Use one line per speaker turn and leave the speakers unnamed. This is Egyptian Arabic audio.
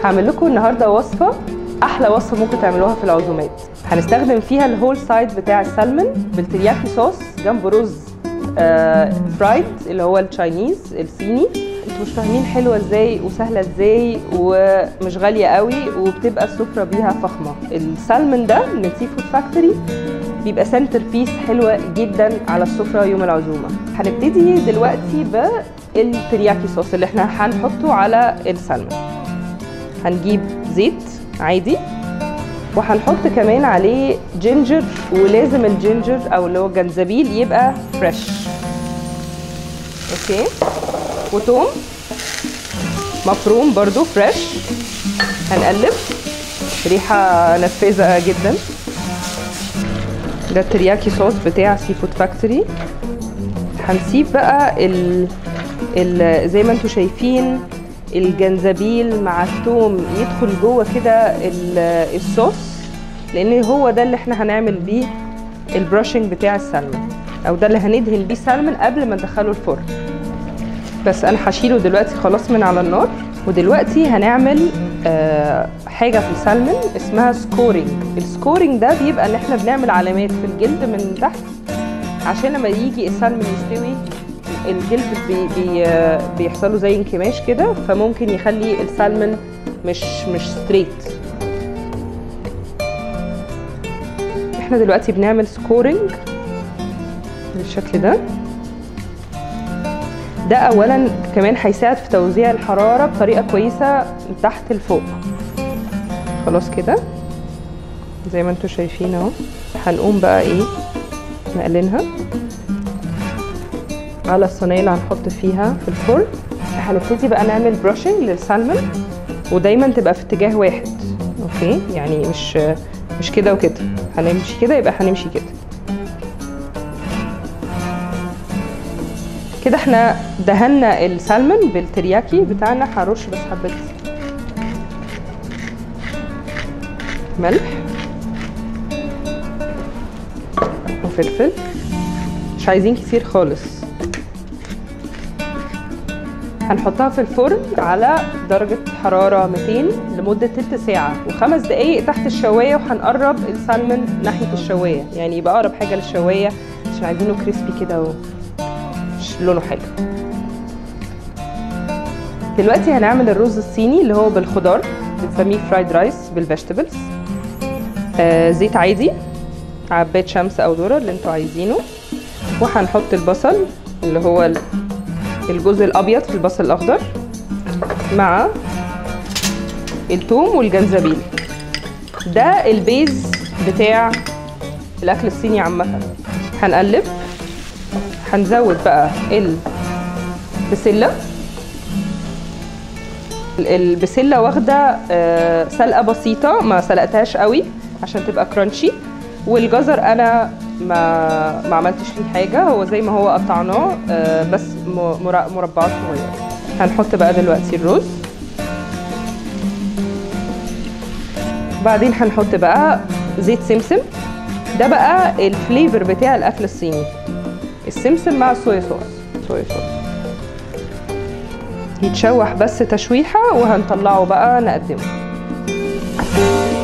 هعمل لكم النهارده وصفه احلى وصفه ممكن تعملوها في العزومات هنستخدم فيها الهول سايد بتاع السلمون بالترياكي صوص جنب رز آه فرايد اللي هو التشاينيز الصيني انتوا مش فاهمين حلوه ازاي وسهله ازاي ومش غاليه قوي وبتبقى السفره بيها فخمه السلمون ده من سي فود فاكتوري بيبقى سنتر بيس حلوه جدا على السفره يوم العزومه هنبتدي دلوقتي بالترياكي صوص اللي احنا هنحطه على السلمون هنجيب زيت عادي وهنحط كمان عليه جينجر ولازم الجينجر او اللي هو الجنزبيل يبقى فريش اوكي وتوم مفروم برضو فريش هنقلب ريحه نفاذه جدا ده الترياكي صوص بتاع سي فود فاكتوري هنسيب بقى ال... ال... زي ما انتم شايفين الجنزبيل مع الثوم يدخل جوه كده الصوص لان هو ده اللي احنا هنعمل بيه البراشنج بتاع السلمون او ده اللي هندهن بيه السلمون قبل ما ندخله الفرن بس انا هشيله دلوقتي خلاص من على النار ودلوقتي هنعمل آه حاجه في السلمون اسمها سكورينج السكورينج ده بيبقى ان احنا بنعمل علامات في الجلد من تحت عشان لما يجي السلمون يستوي الجلد بي بي بيحصل له زي انكماش كده فممكن يخلي السلمون مش مش ستريت احنا دلوقتي بنعمل سكورينج بالشكل ده ده اولا كمان هيساعد في توزيع الحراره بطريقه كويسه من تحت لفوق خلاص كده زي ما انتم شايفين اهو هنقوم بقى ايه نقلنها على الصينيه اللي هنحط فيها في الفرن هنبتدي بقى نعمل بروشنج للسلمون ودايما تبقى في اتجاه واحد اوكي يعني مش مش كده وكده هنمشي كده يبقى هنمشي كده كده احنا دهنا السلمون بالترياكي بتاعنا هرش بس حبه ملح وفلفل مش عايزين كتير خالص هنحطها في الفرن على درجة حرارة 200 لمدة تلت ساعة وخمس دقايق تحت الشواية وهنقرب السلمون ناحية الشواية يعني يبقى أقرب حاجة للشواية عشان عايزينه كريسبي كده ومش لونه حلو دلوقتي هنعمل الرز الصيني اللي هو بالخضار بنسميه فرايد رايس بالفيجيتابلز آه زيت عادي عباد شمس او ذره اللي انتوا عايزينه وهنحط البصل اللي هو الجزء الابيض في البصل الاخضر مع الثوم والجنزبيل ده البيز بتاع الاكل الصيني عامه هنقلب هنزود بقى البسله البسله واخده سلقه بسيطه ما سلقتهاش قوي عشان تبقى كرانشي والجزر انا ما ما عملتش فيه حاجه هو زي ما هو قطعناه بس مربعات صغيره هنحط بقى دلوقتي الرز بعدين هنحط بقى زيت سمسم ده بقى الفليفر بتاع الاكل الصيني السمسم مع الصويا صوص صويا صوص يتشوح بس تشويحه وهنطلعه بقى نقدمه